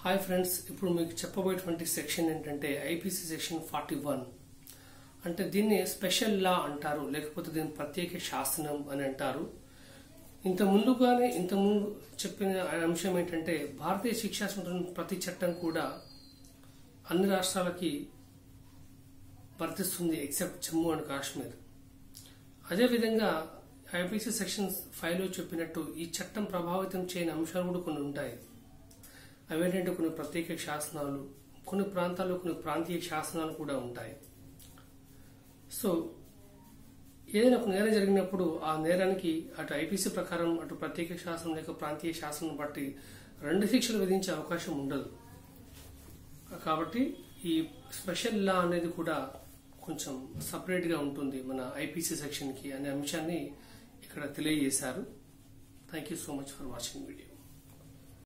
hi friends ఇప్పుడు మీకు చెప్పబోయేటువంటి సెక్షన్ ఏంటంటే ఐపీసీ సెక్షన్ ఫార్టీ వన్ అంటే దీన్ని స్పెషల్ లా అంటారు లేకపోతే దీన్ని ప్రత్యేక శాసనం అని అంటారు ఇంత ముందుగానే ఇంత ముందు చెప్పిన అంశం ఏంటంటే భారతీయ శిక్షా సంస్థ ప్రతి చట్టం కూడా అన్ని రాష్ట్రాలకి వర్తిస్తుంది ఎక్సెప్ట్ జమ్మూ అండ్ కాశ్మీర్ అదేవిధంగా ఐపీసీ సెక్షన్ ఫైవ్ లో చెప్పినట్టు ఈ చట్టం ప్రభావితం చేయని అంశాలు కూడా కొన్ని ఉంటాయి అవేంటంటే కొన్ని ప్రత్యేక శాసనాలు కొన్ని ప్రాంతాల్లో కొన్ని ప్రాంతీయ శాసనాలు కూడా ఉంటాయి సో ఏదైనా ఒక నేరం జరిగినప్పుడు ఆ నేరానికి అటు ఐపీసీ ప్రకారం అటు ప్రత్యేక శాసనం లేక ప్రాంతీయ శాసనం బట్టి రెండు శిక్షలు విధించే అవకాశం ఉండదు కాబట్టి ఈ స్పెషల్ లా అనేది కూడా కొంచెం సపరేట్ గా ఉంటుంది మన ఐపీసీ సెక్షన్ కి అనే అంశాన్ని ఇక్కడ తెలియజేశారు thank you so much for watching video